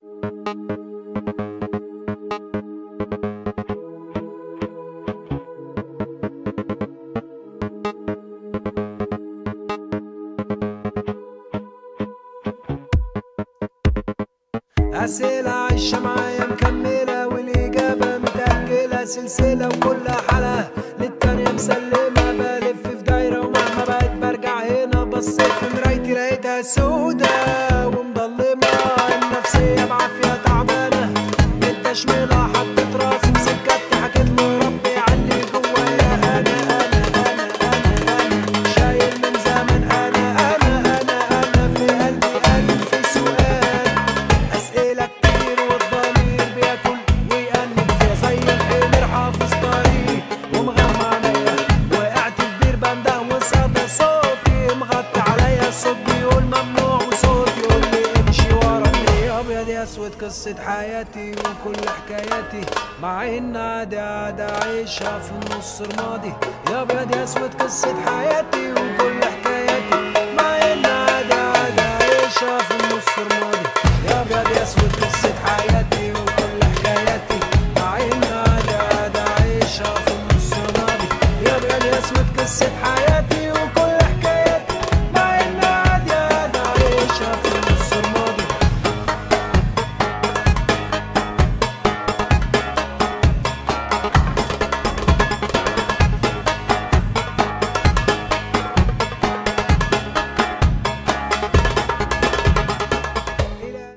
أسئلة عايشة معايا مكملة والإجابة متأجلة سلسلة وكل حلقة للتانية مسلمة بلف في دايرة ومهما بقيت برجع هنا بصيت في مرايتي لقيتها سودة ومضلمة النفسية بعافية تعبانة التشميلة حطيت راسي في سكتي حكيت له ربي عني جوايا أنا أنا أنا أنا أنا شايل من زمان أنا أنا أنا أنا في قلبي ألف سؤال أسئلة كتير والضمير بياكل ويأنب فيها زي الحمير حافظ طريق ومغمى عينيا وقعت في بير بنده وصدى صوتي مغطي عليا الصوت بيقول ممنوع وصوت يقول لي امشي ورا يا ابيض يا اسود قصة حياتي وكل حكاياتي مع ان عادي عادي اعيشها في النص رمادي يا ابيض يا اسود قصة حياتي وكل